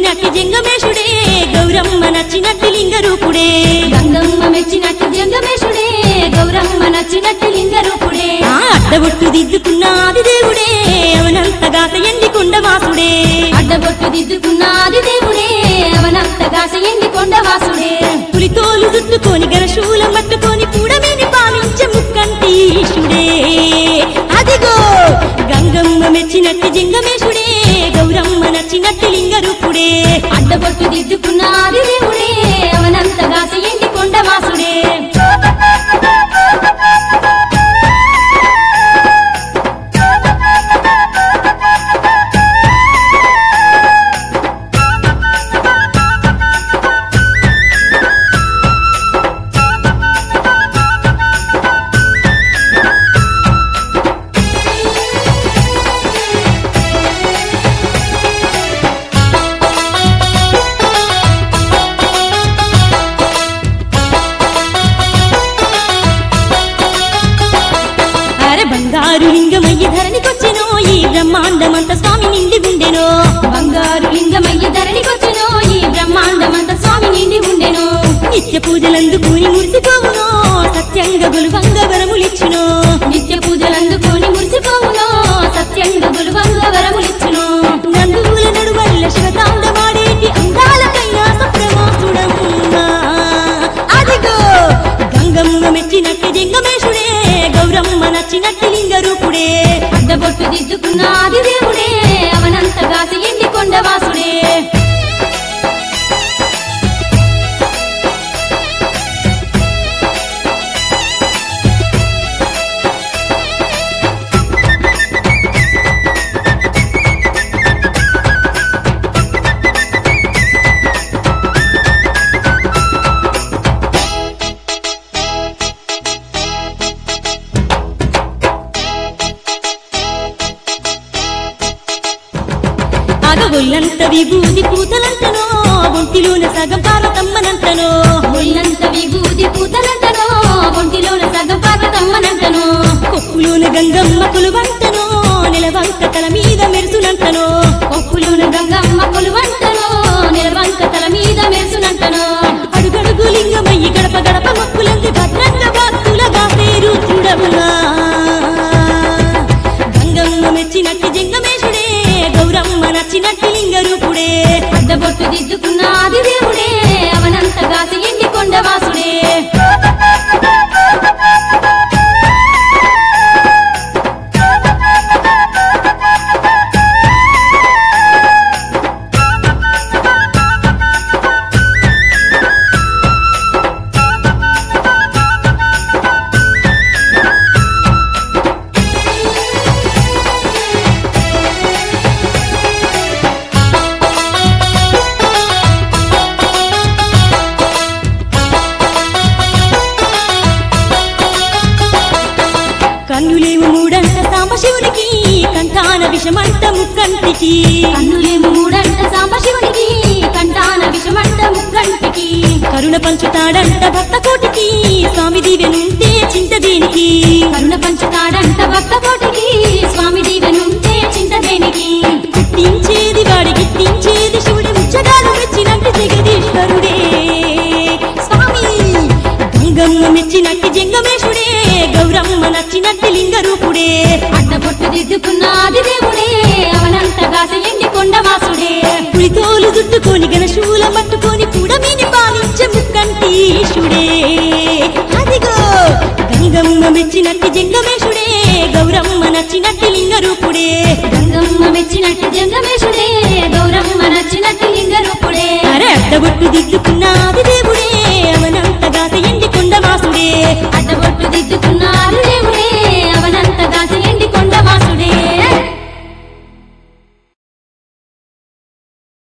మెచ్చినట్టి జంగమేశుడే గౌరమ్మ నచ్చినట్టి లింగ రూపుడే గంగమ్మ మెచ్చినట్టు జంగమేశుడే గౌరమ్మ నచ్చినట్టు లింగరూపుడే ఆ అడ్డబొట్టు దిద్దుకున్న ఆది దేవుడే అవనంతగా ఎండి కొండవాసుడే అడ్డబొట్టు దిద్దుకున్నాది దేవుడే అవనంతగా ఎండి కొండవాసుడే పులితోలు దుట్టుకొని గరశూలం పట్టుకొని కూడమేని పాలించే ముక్కంటీశుడే అదిగో గంగమ్మ మెచ్చినట్టి జంగమేశుడే గౌరమ్మ నచ్చినట్టి లింగ రూపుడే అడ్డబొట్టు దిద్దుకున్నాది దేవుడే అవనంతగా ఎండి కొండవాసుడే అరే బంగారు లింగమయ్య ధరణికొచ్చెనో ఈ బ్రహ్మాండమంత స్వామి నిండి గుండెనో బంగారు లింగమయ్య ధరణికొచ్చెను ఈ బ్రహ్మాండమంత స్వామి నిండి ఉండెను నిత్య పూజలందుకుని మురిసిపోవునో సత్యంగా గులువంగ వరములిచ్చునో నిత్య పూజలందుకొని మురిసిపోవును సత్యంగా గురువంగ వరములిచ్చును నందువుల నడువల్ల శివతాండవాడేటి అందాల కైలాస ప్రమోసుడమ్మా అదిగో గంగమ్మ మెచ్చినట్టి జంగమేశుడే గౌరమ్మ నచ్చినట్టి లింగ రూపుడే అడ్డబొట్టు దిద్దుకున్నాది దేవుడే అవనంతగా ఎండి కొండవాసుడే అగగొల్లంత విభూది పూతలంతనో ఒంటిలోన సగం పార్వతమ్మనంతనో ఒళ్ళంత విభూది పూతలంటనో ఒంటిలోన సగం పార్వతమ్మనంటనో కొప్పులోన గంగమ్మ కొలువంతనో నెలవంక తల మీద మెరుసునంతనో కొప్పులోన గంగమ్మ కొలువంటనో నిలవంక తల మీద మెరుసునంటనో అడుగడుగు లింగమయ్యి గడప గడప మొక్కులంది భద్రంగ భక్తులగా పేరు చూడవునా గంగమ్మ మెచ్చినట్టి జంగమేశుడే గౌరమ్మ నచ్చినట్టి లింగ రూపుడే అడ్డబొట్టు దిద్దుకున్నాది దేవుడే అవనంతగా ఎండి కొండవాసుడే కన్నులేవు మూడంట సాంబశివునికి కంఠాన విషమంట ముక్కంటికి కన్నులేము మూడంట సాంబశివునికి కంటాన విషమంట ముక్కంటికి కరుణ పంచుతాడంట భక్త కోటికి స్వామి దీవెనుంటే చింత దేనికి కరుణ పంచుతాడంట భక్త కోటికి స్వామి దీవెనుంటే చింత దేనికి గిట్టించేది వాడి గిట్టించేది శివుడి ముచ్చగాలు మెచ్చినట్టు జగదీశ్వరుడే స్వామి గంగమ్మ మెచ్చినట్టి జంగమేశుడే గౌరమ్మ నచ్చినట్టి లింగ రూపుడే అడ్డబొట్టు దిద్దుకున్నాది దేవుడే అవనంతగా ఎండి కొండవాసుడే పులితోలు దుట్టుకొని గణశూల పట్టుకొని కూడమీని పాలించే ముక్కంటీశుడే అదిగో గంగమ్మ మెచ్చినట్టి జంగమేశుడే గౌరమ్మ నచ్చినట్టి లింగ రూపుడే గంగమ్మ మెచ్చినట్టు జంగమేశుడే గౌరమ్మ నచ్చిన